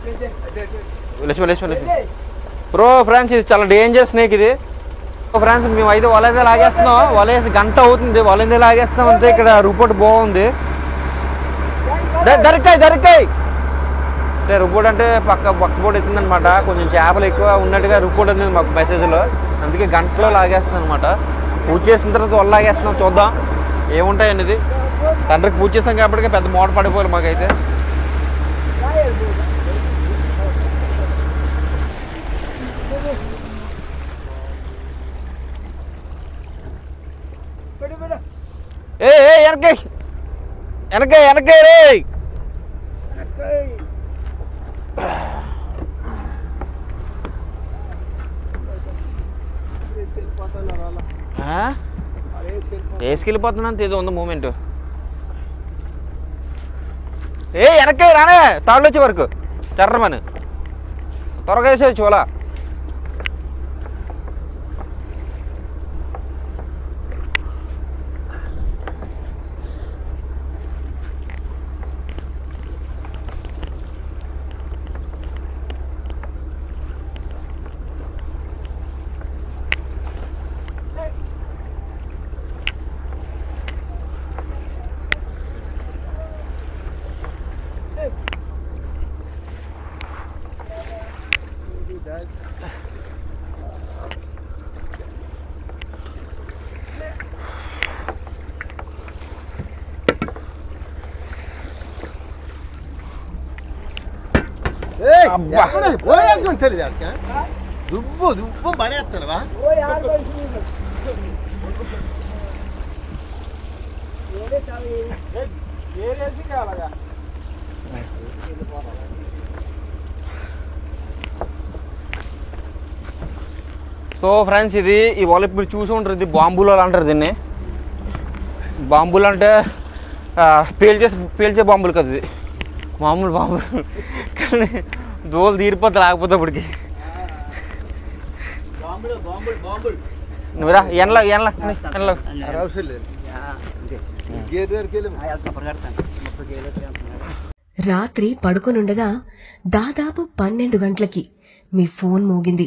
లేచిపో లేచిపో లేచిపో bro friends ఇది చాలా danger snake ఇది ఫ్రెండ్స్ మేము అయితే వల అయితే లాగేస్తున్నాం వల వేసి గంట అవుతుంది వల అయితే లాగేస్తున్నాం అంతే ఇక్కడ రిపోర్ట్ బాగుంది దరికాయ్ దరికాయ్ అంటే రిపోర్ట్ అంటే పక్క పక్క పోటీ ఎత్తుంది అనమాట కొంచెం చేపలు ఎక్కువ ఉన్నట్టుగా రిపోర్ట్ ఉంది మాకు మెసేజ్లో అందుకే గంటలో లాగేస్తున్నాం అనమాట పూజ చేసిన తర్వాత వల్ల లాగేస్తున్నాం చూద్దాం ఏముంటాయి అనేది తండ్రికి పూజ చేస్తాం కాబట్టి పెద్ద మోట పడిపోవాలి మాకైతే ఏ ఏ వెనకే వెనకే వెనకే రే ఆ? వేసుకెళ్ళిపోతున్నా ఏదో ఉంది మూమెంట్ ఏ వెనక్కి రానే తాళ్ళు వచ్చే వరకు చర్రమని త్వరగా వేసేది చూలా అబ్బా. పోయేసుకొని తెలియదు అక్క దుబ్బు దుబ్బు పడేస్తానువా ఏరేసి కావాలగా సో ఫ్రెండ్స్ ఇది ఈ వాళ్ళు ఇప్పుడు చూసి ఉంటారు ఇది బాంబులో అంటారు దీన్ని బాంబులు అంటే ఆ, పేల్చే పేల్చే బాంబులు కదా ఇది మామూలు బాంబులు కానీ దోలు తీరిపోతే లేకపోతే ఇప్పటికి నువ్వురా ఎనలా ఎనలా ఎనలా అవసరం లేదు గేట్ దగ్గరికి వెళ్ళి రాత్రి పడుకొనుండగా దాదాపు పన్నెండు గంటలకి మీ ఫోన్ మోగింది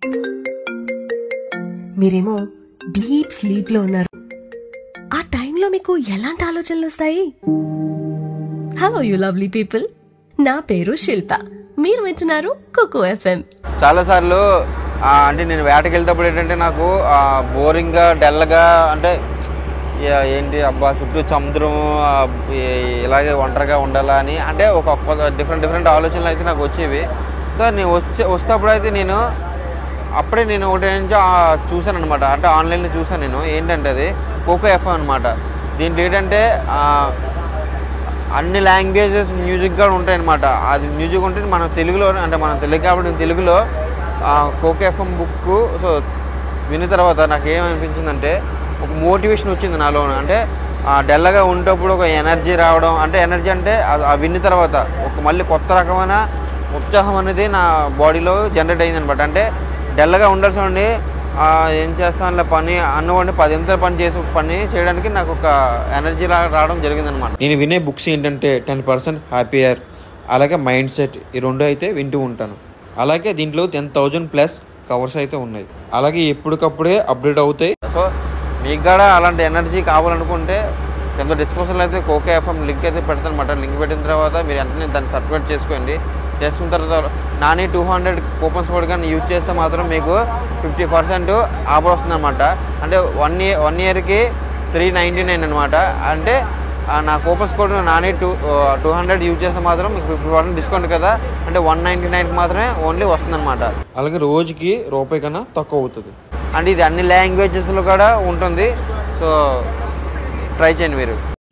మీరేమో డీప్ స్లీప్ లో ఉన్నారు ఆ టైంలో మీకు ఎలాంటి ఆలోచనలు వస్తాయి హలో యు లవ్లీ పీపుల్ నా పేరు శిల్ప మీరు వింటున్నారు కుకు ఎఫ్ఎం చాలాసార్లు ఆ, అంటే నేను వేటకి వెళ్తేప్పుడు ఏంటంటే నాకు ఆ, బోరింగ్గా డల్గా అంటే ఏ- ఏంటి అబ్బా చుట్టూ సముద్రం ఆ, ఈ- ఇలాగే ఒంటరిగా ఉండాలా అని అంటే ఒక డిఫరెంట్ డిఫరెంట్ ఆలోచనలు అయితే నాకు వచ్చేవి సో నేను వచ్చే వస్తేప్పుడు అయితే నేను అప్పుడే నేను ఒకటి నుంచి చూశాను అనమాట అంటే ఆన్లైన్లో చూసాను నేను ఏంటంటే అది కోకో ఎఫ్ అనమాట దీంట్లో ఏంటంటే ఆ, అన్ని లాంగ్వేజెస్ మ్యూజిక్ కూడా ఉంటాయి అనమాట అది మ్యూజిక్ ఉంటే మన తెలుగులో అంటే మన తెలుగు కాబట్టి తెలుగులో కోకే ఎఫ్ఎం బుక్ సో విన్న తర్వాత నాకు ఏమనిపించిందంటే ఒక మోటివేషన్ వచ్చింది నాలో అంటే ఆ డెల్లగా ఉండేటప్పుడు ఒక ఎనర్జీ రావడం అంటే ఎనర్జీ అంటే ఆ- ఆ విన్న తర్వాత ఒక మళ్ళీ కొత్త రకమైన ఉత్సాహం అనేది నా బాడీలో జనరేట్ అయింది అనమాట అంటే డెల్లగా ఉండాల్సి ఉండి ఆ, ఏం చేస్తానులే పని అన్నవాడిని పదింతల పని చేసే పని చేయడానికి నాకు ఒక ఎనర్జీ లా రావడం జరిగింది అనమాట నేను వినే బుక్స్ ఏంటంటే టెన్ పర్సెంట్ హ్యాపీయర్ అలాగే మైండ్ సెట్ ఈ రెండు అయితే వింటూ ఉంటాను అలాగే దీంట్లో టెన్ థౌజండ్ ప్లస్ కవర్స్ అయితే ఉన్నాయి అలాగే ఎప్పటికప్పుడే అప్డేట్ అవుతాయి సో మీకు కూడా అలాంటి ఎనర్జీ కావాలనుకుంటే కింద డిస్క్రిప్షన్లో అయితే కోకే ఎఫ్ఎం లింక్ అయితే పెడతాను అనమాట లింక్ పెట్టిన తర్వాత మీరు వెంటనే దాన్ని సబ్స్క్రైబ్ చేసుకోండి చేసుకున్న తర్వాత Nani two hundred coupons code కానీ యూజ్ చేస్తే మాత్రం మీకు ఫిఫ్టీ పర్సెంట్ ఆఫర్ వస్తుంది అనమాట అంటే వన్ ఇయర్ వన్ ఇయర్కి త్రీ నైంటీ నైన్ అనమాట అంటే ఆ, నా coupons code Nani two two hundred use చేస్తే మాత్రం మీకు ఫిఫ్టీ పర్సెంట్ డిస్కౌంట్ కదా అంటే వన్ నైంటీ నైన్కి మాత్రమే ఓన్లీ వస్తుందన్నమాట అలాగే రోజుకి రూపాయి కన్నా తక్కువ అవుతుంది అంటే ఇది అన్ని లాంగ్వేజెస్లో కూడా ఉంటుంది సో ట్రై చేయండి మీరు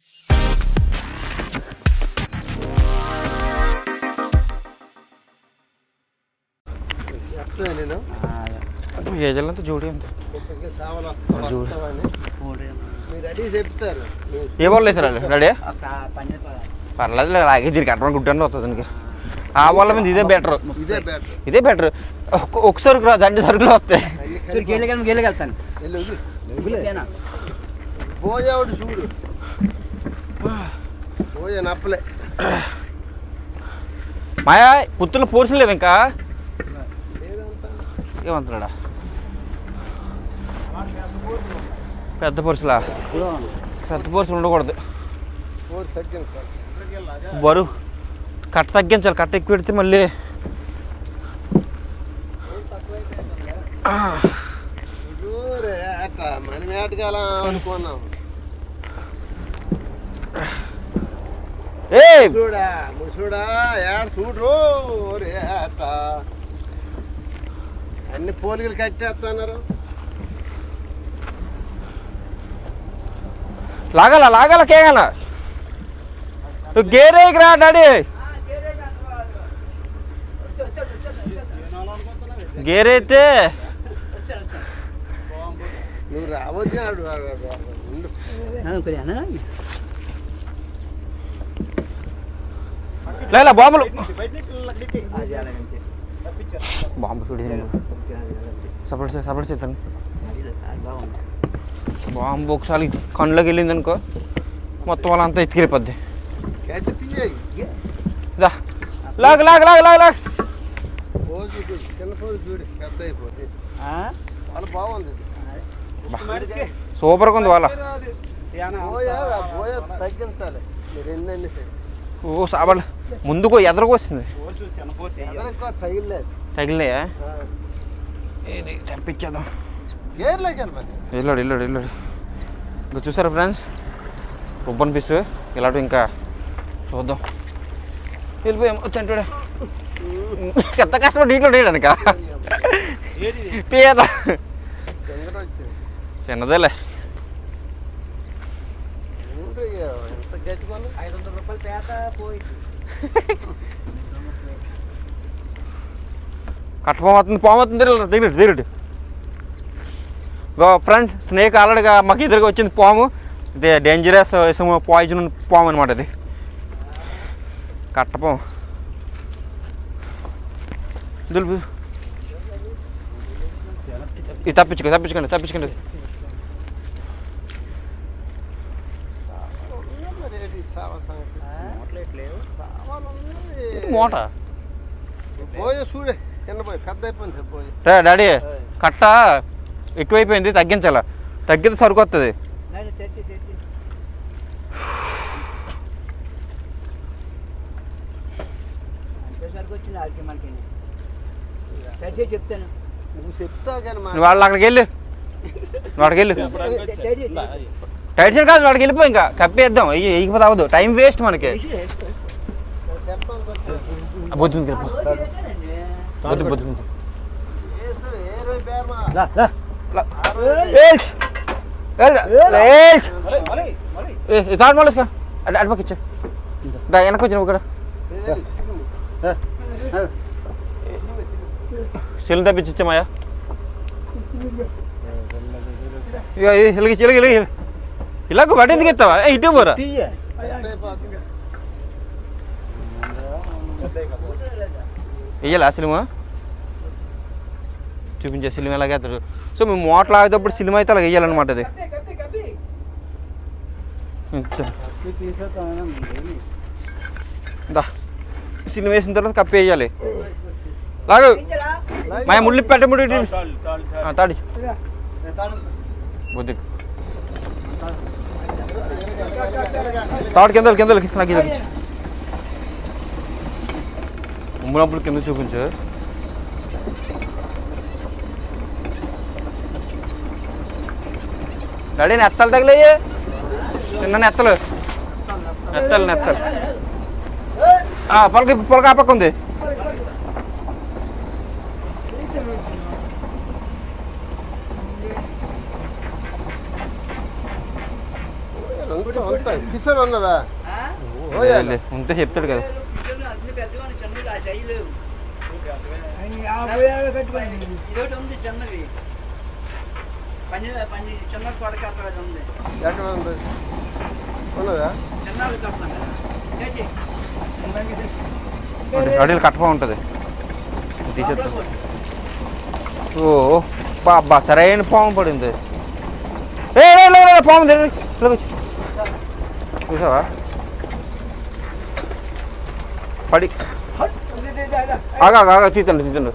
చెప్తున్నా నేను ఏజల్లంతా జోడి అంత ఇప్పటికే సావలు వస్తామని మీరు రెడీ చెప్తారు మీరు ఏ బాల్ వేసారు రెడీ పర్లేదు అలాగే దీనికి అర్థం గుడ్డని వస్తుంది దీనికి ఆ వాళ్ళ మీద ఇదే బెటర్ ఇదే బెటర్ ఇదే బెటర్ ఒక సరుకు రాదు అన్ని సరుకులు వస్తాయి గేలెగలుగుతాను వెళ్ళి వదిలి. పోయేవాడు చూడు పోయే నప్పలే మాయా పుత్తులు పోర్సులు లేవు ఇంకా ఏమంటున్నాడా పెద్ద పొరుసులా పెద్ద పొరుసులు ఉండకూడదు ఊరు తగ్గింది సార్ బరువు కట్ట తగ్గించాలి కట్ట ఎక్కువ పెడితే మళ్ళీ ఊరే అట్ట మనం ఏటకాల అనుకున్నాం ఏ చూడా ముసుడా ఏడ చూడు ఊరే అట్ట అన్ని పోలికలు కట్టేస్తున్నారు లాగాల లాగాల కేగల నువ్వు గేరేకి రా డాడీ గేరైతే నువ్వు రావద్దు ఆడు ఆడు- ఆడు- ఆడు. ఉండు. లేలా బాంబులు బాంబు చూడు సపోర్ట్ చే సపోర్ట్ చేస్తాను బాంబు ఒకసారి కళ్ళకి వెళ్ళింది అనుకో మొత్తం వాళ్ళంతా ఎత్తికెళ్ళిపోద్ది కట్టి తీయేయి దా లాగ్ లాగ్ లాగ్ లాగ్ లాగ్ పోజు చూడు చిన్న పోజు చూడు పెద్ద అయిపోతుంది వాళ్ళు బాగుంది ఇది. సూపర్గా ఉంది వాళ్ళ పోయా పోయా తగ్గించాలి మీరు ఎన్ని ఎన్ని ఓ సాబాలు ముందుకు ఎదరకు వస్తుంది ఎదరక్కువ తగిలేదు తగిలినాయా ఇది తెప్పించేద్దాం గేర్లోకి వెళ్ళమని వెళ్ళాడు వెళ్ళాడు వెళ్ళాడు ఇంకా చూసారా ఫ్రెండ్స్ రుబ్బన్ పీస్ ఇలాంటి ఇంకా చూద్దాం వెళ్ళిపోయాం తింటాడే ఎంత కష్టపడి ఇంట్లో వేయడానిక పేద కిందట వచ్చింది చిన్నదేలే ఉండు ఇక ఎంత గట్టిగా ఐదు వందల రూపాయలు పేట పోయింది కట్టపోతుంది పోమవుతుంది దిగడు దిగడు గో ఫ్రెండ్స్ స్నేక్ ఆల్రెడీగా మాకు ఎదురుగా వచ్చింది పాము ఇది డేంజరస్ ఇసము పాయిజన్ పాము అనమాట ఇది కట్టపాము దులుపు ఇది తప్పించుకో తప్పించుకోండి తప్పించుకోండి మరి ఏంటి సావా సంగతి సావాలు ఉన్నాయి. మూట పోయే చూడే కింద పోయి పెద్ద అయిపోయింది పోయి రే డాడీ కట్ట ఎక్కువైపోయింది తగ్గించాల తగ్గితే సరికొస్తుంది తెచ్చి తెచ్చి అంతేసరికి వచ్చింది ఆడికి మనకి తెచ్చి చెప్తాను నువ్వు చెప్తావు కానీ మా నువ్వు వాళ్ళు అక్కడికి వెళ్ళు నువ్వు అక్కడికి వెళ్ళు తెచ్చి టైట్ సైడ్ కాదు వాడికి వెళ్ళిపో ఇంకా కప్పేద్దాం ఎయ్యి ఎయ్యిపోతే అవ్వదు టైం వేస్ట్ మనకి చెప్పాను కొంచెం. బొద్దు మీద వెళ్ళిపో. బొద్దు బొద్దు మీద. ఏసు, ఏ రోజు బేరమా? ఏల్స్! ఏల్స్! ఏల్స్! ఏ, ఈ తాడు మళ్ళీ అటు అటు పక్క ఇచ్చే దా వెనక్కి వచ్చిన ఇక్కడ ఏది? సెల్ తప్పించి ఇచ్చామయ్యా ఇక ఇలాగ ఇలాగ ఇలాగ ఇలాగ వాటి ఎందుకు ఎత్తావా ఏ, ఇటు పోరా పెద్ద అయిపోతుంది. వెయ్యాలా సినిమా చూపించే సినిమా ఎలాగే ఎత్తాడు సో మేము మోటార్ ఆగేటప్పుడు సినిమా అయితే అలా వెయ్యాలన్నమాట అది ఇంత. దా సినిమా వేసిన తర్వాత కప్పి వేయాలి లాగు మా ముళ్ళు పెట్టముడి తాడి బుద్ధి తాడు కింద కింద నాకు ఇది ఇచ్చి. ఉమ్మినప్పుడు కింద చూపించు డాడీ నెత్తలు తగిలేయి చిన్న నెత్తలు నెత్తలు నెత్తలు ఆ, పొలక పొలక ఆ పక్క ఉంది అంతా అంతా కిషోర్ ఉన్నవా లే, లే, ఉంటే చెప్తాడు కదా ఇదొకటి ఉంది చిన్నది పని పని చిన్న కొడక అక్కడ ఉంది ఎక్కడ ఉంది ఉన్నదా చిన్నవి కడతాను తెచ్చి అడీలు కట్టపా ఉంటుంది తీసేస్తా ఓ బాబా సరైన పాము పడింది ఏ లే, లే, లే, పాము తిరిగి వచ్చి చూసావా పడి ఆగా ఆగా, ఆగా తీతండి తీతండి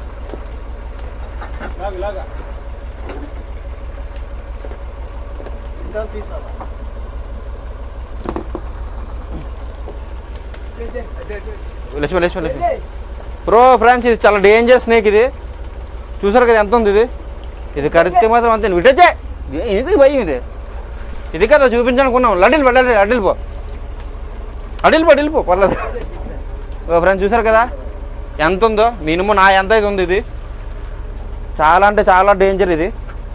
లక్ష్మి లక్ష్మి లక్ష్మి బ్రో ఫ్రెండ్స్ ఇది చాలా డేంజర్ స్నేక్ ఇది చూసారు కదా ఎంత ఉంది ఇది ఇది కరిస్తే మాత్రం అంతే విటచ్చే ఇది భయం ఇది ఇది కదా చూపించాలనుకున్నాం లడ్డిల్ లడ్డిల్ అడ్డిల్ పో అడిల్ పో అడిల్ పో పర్లేదు ఓ ఫ్రెండ్స్ చూసారు కదా ఎంత ఉందో మినిమం నా ఎంత ఇది ఉంది ఇది చాలా అంటే చాలా డేంజర్ ఇది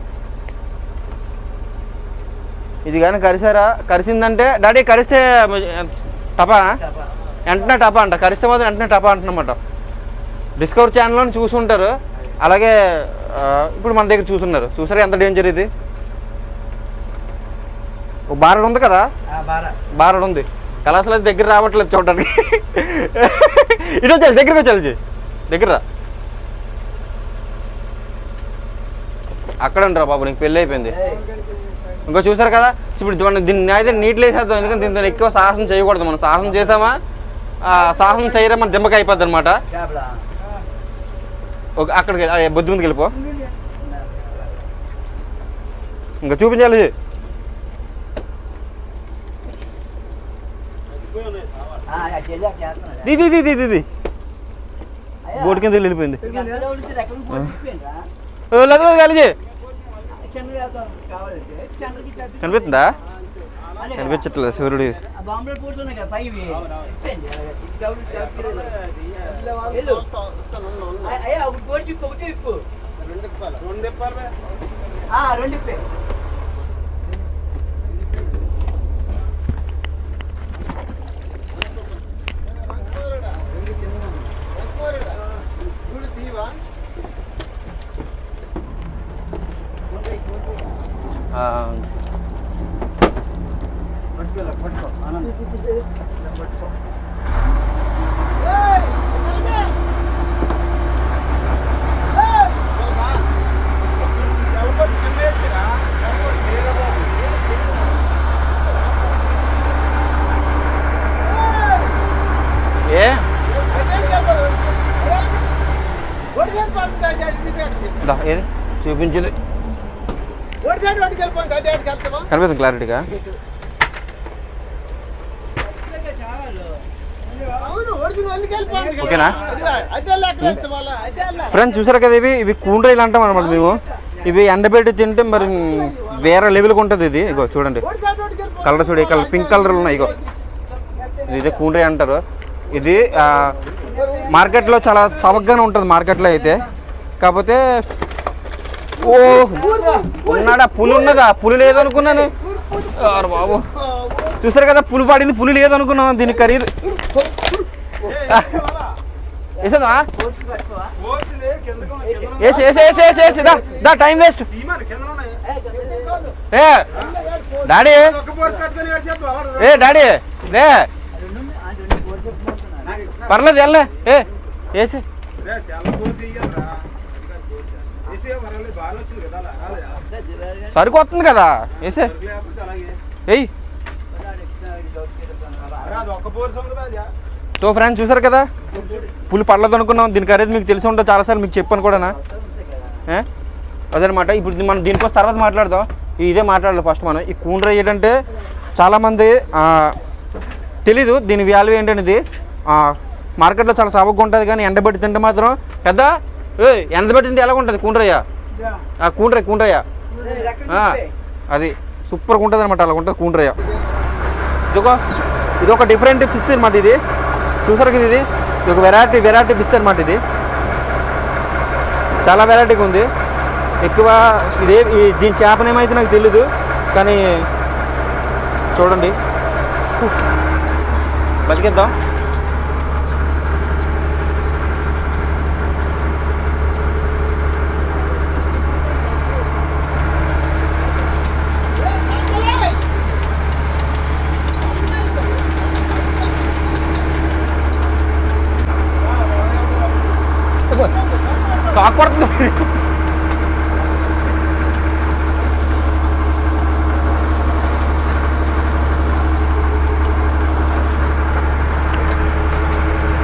ఇది కానీ కరిసారా కరిసిందంటే డాడీ కరిస్తే టపా వెంటనే టపా అంట కరిస్తే మాత్రం వెంటనే టపా అంటున్నమాట డిస్కవర్ ఛానల్లో చూసుంటారు అలాగే ఆ, ఇప్పుడు మన దగ్గర చూసున్నారు చూసారా ఎంత డేంజర్ ఇది ఓ బారడు ఉంది కదా బారా బారడు ఉంది కళాశాల దగ్గర రావట్లేదు చూడడానికి ఇటు వచ్చాలి దగ్గరికి వచ్చాలి దగ్గర రా. అక్కడ ఉండరా బాబు నీకు పెళ్ళి అయిపోయింది ఇంకో చూసారు కదా ఇప్పుడు మనం దీన్ని అయితే నీటిలో వేసేద్దాం ఎందుకంటే దీంతో ఎక్కువ సాహసం చేయకూడదు మనం సాహసం చేసామా ఆ, సాహసం చేయరా మన దిమ్మకి అయిపోద్ది అనమాట చేపలా ఒక అక్కడికి ఆ, బొద్దు ముందుకు వెళ్ళిపో ఇంకా చూపించాలి చెల్లి చేస్తున్నాడు ది ది ది ది ది ది బోట్ కింద వెళ్ళిపోయింది ఎంతలో ఉడితే ఎక్కడికి పోయిపోయిండ్రా ఓ, లేదు లేదు, కలిగి చంద్రుడు వెళ్తాం కావాలంటే చంద్రుడికి తప్పి కనిపిస్తుందా అదే కదా. కనిపించట్లేదు సూర్యుడు ఆ బాంబులో పోతున్నాయి కదా పైవి ఇప్పండి గౌరవ చెప్పిరు అయ్యా ఒక పోటీ ఇప్పు ఒకటే ఇప్పు ఆ, రెండు ఇప్పే ఆ, ఏ దా, ఏది చూపించింది కనిపిస్తుంది క్లారిటీగా ఓకేనా? ఫ్రెండ్స్ చూసారు కదా ఇవి ఇవి కూండ్రైలు అంటాం అనమాట మేము ఇవి ఎండబెట్టి తింటే మరి వేరే లెవెల్కి ఉంటుంది ఇది ఇగో చూడండి కలర్ చూడు కలర్ పింక్ కలర్ ఉన్నాయి ఇగో ఇది ఇదే కూండ్రై అంటారు ఇది ఆ, మార్కెట్లో చాలా చవకగానే ఉంటుంది మార్కెట్లో అయితే కాకపోతే ఓ ఉన్నాడా పులి ఉన్నదా పులి లేదనుకున్నాను ఆరు బాబు చూసారు కదా పులి పడింది పులి లేదనుకున్నాం దీని ఖరీదు వేసేదా వేసి వేసి వేసి వేసి వేసి దా దా టైం వేస్ట్ ఏ డాడీ ఏ డాడీ లే పర్లేదు వెళ్ళే ఏ వేసి సరుకు వస్తుంది కదా వేసే ఏయ్ సో ఫ్రెండ్స్ చూసారు కదా పులి పడలేదు అనుకున్నాం దీని ఖరీదు మీకు తెలిసి ఉంటుంది చాలాసార్లు మీకు చెప్పాను కూడానా ఏ? అదనమాట ఇప్పుడు ఇది మనం దీనికోసం తర్వాత మాట్లాడదాం ఇదే మాట్లాడాలి ఫస్ట్ మనం ఈ కూండ్ర ఏంటంటే చాలామంది ఆ, తెలీదు దీని వాల్యూ ఏంటనేది ఆ, మార్కెట్లో చాలా సవగ్గా ఉంటుంది కానీ ఎండబెట్టి తింటే మాత్రం పెద్ద ఏ ఎండబెట్టింది ఎలా ఉంటుంది కూండ్రయ్య ఆ కూండ్రయ్య కూండ్రయ్య ఆ, అది సూపర్గా ఉంటుంది అనమాట అలా ఉంటుంది కూండ్రయ్య ఇదిగో ఇది ఒక డిఫరెంట్ ఫిష్ అనమాట ఇది చూసారు కదా ఇది ఇది ఒక వెరైటీ వెరైటీ ఫిష్ అనమాట ఇది చాలా వెరైటీగా ఉంది ఎక్కువ ఇదే ఈ- దీని చేపనేమైతే నాకు తెలీదు కానీ చూడండి బతికేద్దాం షాక్ పడుతుంది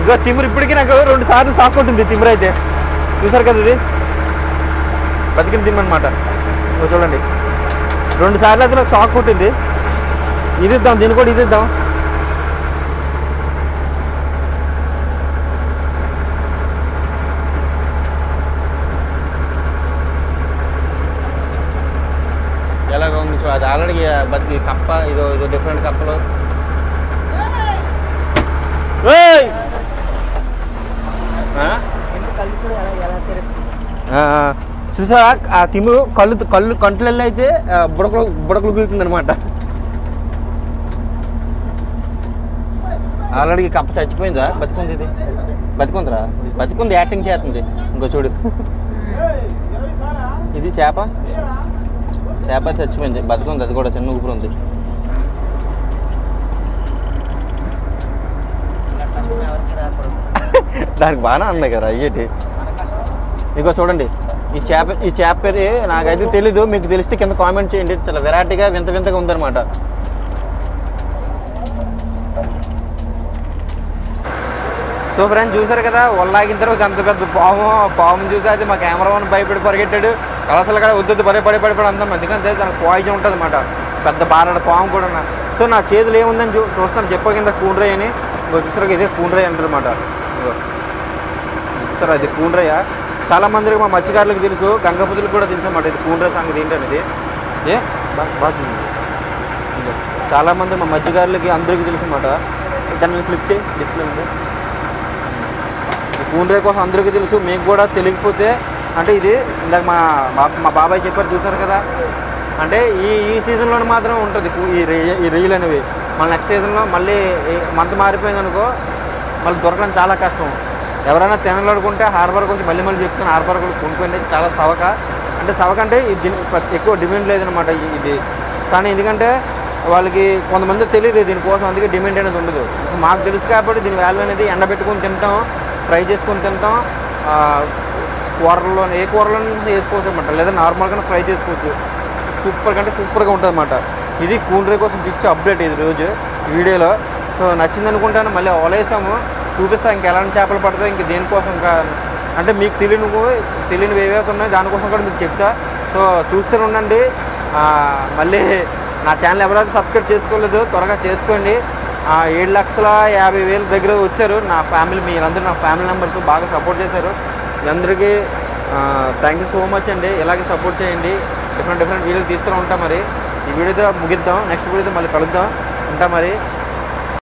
ఇదిగో తిమ్మిరి ఇప్పటికీ నాకు రెండు సార్లు షాక్ కొట్టింది తిమ్మిరి అయితే చూసారు కదా ఇది బతికిన తిమ్మి అనమాట చూడండి రెండు సార్లు అయితే నాకు షాక్ కొట్టింది ఇది ఇద్దాం దీన్ని కూడా ఇది ఇద్దాం ఎలాగ ఉంది చూడ అది ఆల్రెడీ బతికి కప్ప ఇదో ఇదో డిఫరెంట్ కప్పలు ఏయ్! ఆ? ఆ, ఆ. చూసారా ఆ తిమ్ముడు కళ్ళు కళ్ళు కంట్లల్లో అయితే ఆ, బుడకలు బుడకలు గీలుతుంది అనమాట ఆల్రెడీ ఈ కప్ప చచ్చిపోయిందా బతికుంది ఇది బతికుందిరా బతికుంది యాక్టింగ్ చేస్తుంది ఇంకో చూడు ఇది చేప చేప అయితే చచ్చిపోయింది బతికుంది అది కూడా చిన్న ఊపిరి ఉంది దానికి బాగానే ఉన్నాయి కదా అయ్యేటి ఇగో చూడండి ఈ చేప ఈ చేప పేరు నాకైతే తెలీదు మీకు తెలిస్తే కింద కామెంట్ చేయండి చాలా వెరైటీగా వింత వింతగా ఉందన్నమాట సో ఫ్రెండ్స్ చూసారు కదా ఒళ్ళాగిన తర్వాత అంత పెద్ద పాము పాము చూసి అయితే మా కెమెరా వన్ భయపడి పరిగెట్టాడు కలసలు కూడా వద్దు పడే పడి పడి పడి అందాం ఎందుకంటే దానికి పాయిజన్ ఉంటుంది అనమాట పెద్ద బారడ పాము కూడా నా- సో నా చేతులు ఏముందని చూ చూస్తాను చెప్ప కింద కూండ్రయ్య అని ఇంకో చూసారు ఇదే కూండ్రయ్య అంటారు అనమాట ఇగో చూస్తారా ఇది కూండ్రయ్య చాలా మందికి మా మత్స్యకారులకు తెలుసు గంగపతులకు కూడా తెలుసు అన్నమాట ఇది కూండ్రయ్య సంగతి ఏంటనేది ఏ బా- బాగా చూడండి. ఇదిగో. చాలా మంది మా మత్స్యకారులకి అందరికీ తెలుసు అన్నమాట దాన్ని క్లిక్ చేయి డిస్ప్లే ఉంది ఈ కూండ్రే కోసం అందరికీ తెలుసు మీకు కూడా తెలియకపోతే అంటే ఇది ఇందాక మా మా- మా బాబాయ్ చెప్పారు చూసారు కదా అంటే ఈ ఈ సీజన్లో మాత్రం ఉంటుంది కూ- ఈ రే- ఈ రీల్ అనేవి మళ్ళీ నెక్స్ట్ సీజన్లో మళ్ళీ మంత్ మారిపోయింది అనుకో మళ్ళీ దొరకడం చాలా కష్టం ఎవరైనా తినాలనుకుంటే హార్బర్ గురించి మళ్ళీ మళ్ళీ చెప్తాను హార్బర్ కూడా కొనుక్కోండి చాలా సవక అంటే సవక అంటే ఇది దీని ప్రతి- ఎక్కువ డిమాండ్ లేదనమాట ఇ- ఇది కానీ ఎందుకంటే వాళ్ళకి కొంతమంది తెలియదు దీనికోసం అందుకే డిమాండ్ అనేది ఉండదు మాకు తెలుసు కాబట్టి దీని వాల్యూ అనేది ఎండబెట్టుకొని తింటాం ఫ్రై చేసుకొని తింటాం ఆ, కూరల్లో ఏ కూరలో వేసుకోవచ్చు అనమాట లేదా నార్మల్గా ఫ్రై చేసుకోవచ్చు సూపర్ కంటే సూపర్గా ఉంటుంది అనమాట ఇది కూండ్రే కోసం పిచ్చి అప్డేట్ ఇది రోజు ఈ వీడియోలో సో నచ్చింది అనుకుంటాను మళ్ళీ వలేసాము చూపిస్తా ఇంకా ఎలాంటి చేపలు పడతాయి ఇంక దేనికోసం ఇంకా అంటే మీకు తెలియని తెలియనివి ఏవైతే ఉన్నాయో దానికోసం కూడా మీకు చెప్తా సో చూస్తూనే ఉండండి ఆ, మళ్ళీ నా ఛానల్ ఎవరైతే సబ్స్క్రైబ్ చేసుకోలేదు త్వరగా చేసుకోండి ఆ, ఏడు లక్షల యాభై వేల దగ్గర వచ్చారు నా ఫ్యామిలీ మీరందరూ నా ఫ్యామిలీ మెంబర్స్ బాగా సపోర్ట్ చేశారు మీ అందరికీ థ్యాంక్ యూ సో మచ్ అండి ఇలాగే సపోర్ట్ చేయండి డిఫరెంట్ డిఫరెంట్ వీడియోలు తీస్తూనే ఉంటాం మరి ఈ వీడియోతో ముగిద్దాం నెక్స్ట్ వీడియోతో మళ్ళీ కలుద్దాం ఉంటాం మరి